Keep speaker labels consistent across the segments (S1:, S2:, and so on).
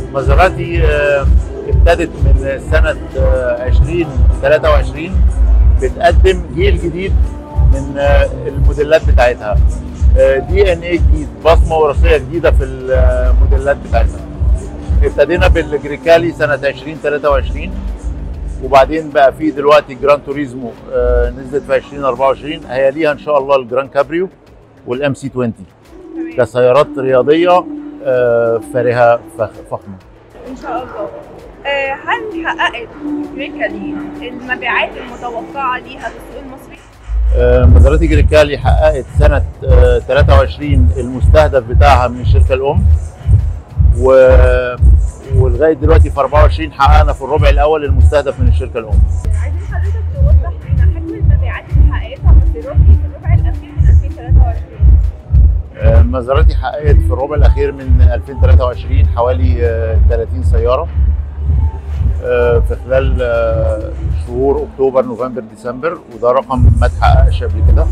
S1: مازراتي آه، ابتدت من سنة آه، 2023 بتقدم جيل جديد من آه، الموديلات بتاعتها دي ان اي جديد بصمة وراثية جديدة في الموديلات بتاعتها ابتدينا بالجريكالي سنة 2023 وبعدين بقى في دلوقتي جران توريزمو آه، نزلت في 2024 هيليها ان شاء الله الجران كابريو والام سي 20
S2: تمام
S1: كسيارات رياضيه آه، فارهه فخ- فخمه
S2: ان شاء الله آه، هل حققت جريكالي المبيعات المتوقعه ليها في السوق المصري؟
S1: آه، مازراتي جريكالي حققت سنه آه، 23 المستهدف بتاعها من الشركه الام و ولغايه دلوقتي في 24 حققنا في الربع الاول المستهدف من الشركه الام
S2: عايزين حضرتك توضح لنا حجم المبيعات اللي حققتها مازيراتي في الربع الاخير من 2023
S1: آه، مازراتي حققت في الربع الاخير من 2023 حوالي آه، 30 سياره آه، في خلال آه، شهور اكتوبر نوفمبر ديسمبر وده رقم ما اتحققش قبل كده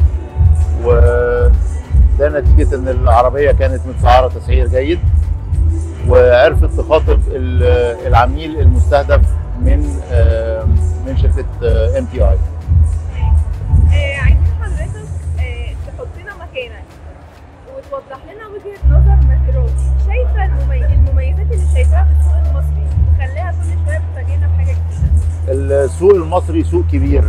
S1: وده نتيجه ان العربيه كانت متسعره تسعير جيد وعرفت تخاطب ال- العميل المستهدف من آه، من شركه ام تي اي
S2: آه، عايزين حضرتك آه، تحطنا مكانك وتوضح لنا وجهه نظر مازيراتي شايفه الممي... المميزات اللي شايفاها في السوق المصري وخليها كل شويه بتفاجئنا بحاجه جديده
S1: السوق المصري سوق كبير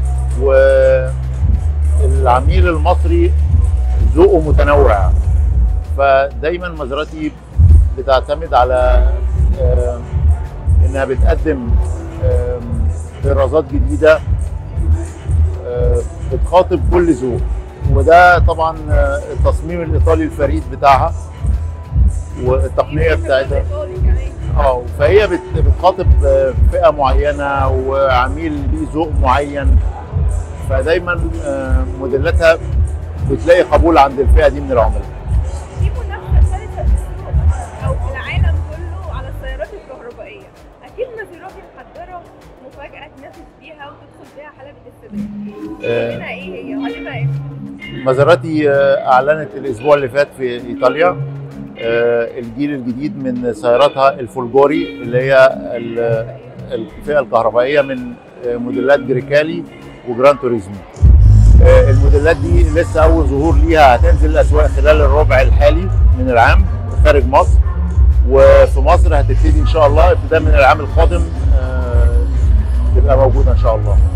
S1: والعميل المصري ذوقه متنوع فدايما مزراتي بتعتمد على آم، انها بتقدم آم، طرازات جديده آم، بتخاطب كل ذوق وده طبعا آه، التصميم الايطالي الفريد بتاعها والتقنيه بتاعتها
S2: إيطالي كمان.
S1: اه فهي بت- بتخاطب آه، فئه معينه وعميل ليه ذوق معين فدايما آه، موديلاتها بتلاقي قبول عند الفئه دي من العملاء
S2: في منافسه شرسه في السوق او في العالم كله على السيارات الكهربائيه اكيد مازيراتي محضره مفاجاه تنافس بيها وتدخل بيها حلبة السباق
S1: آه.
S2: قول لنا ايه هي وهتبقى امتى
S1: مازراتي آه، اعلنت الاسبوع اللي فات في ايطاليا آه، الجيل الجديد من سياراتها الفولجوري اللي هي ال- الفئه الكهربائيه من آه، موديلات جريكالي وجران توريزمو آه، الموديلات دي لسه اول ظهور ليها هتنزل الاسواق خلال الربع الحالي من العام خارج مصر وفي مصر هتبتدي ان شاء الله ابتداء من العام القادم آه، تبقى موجوده ان شاء الله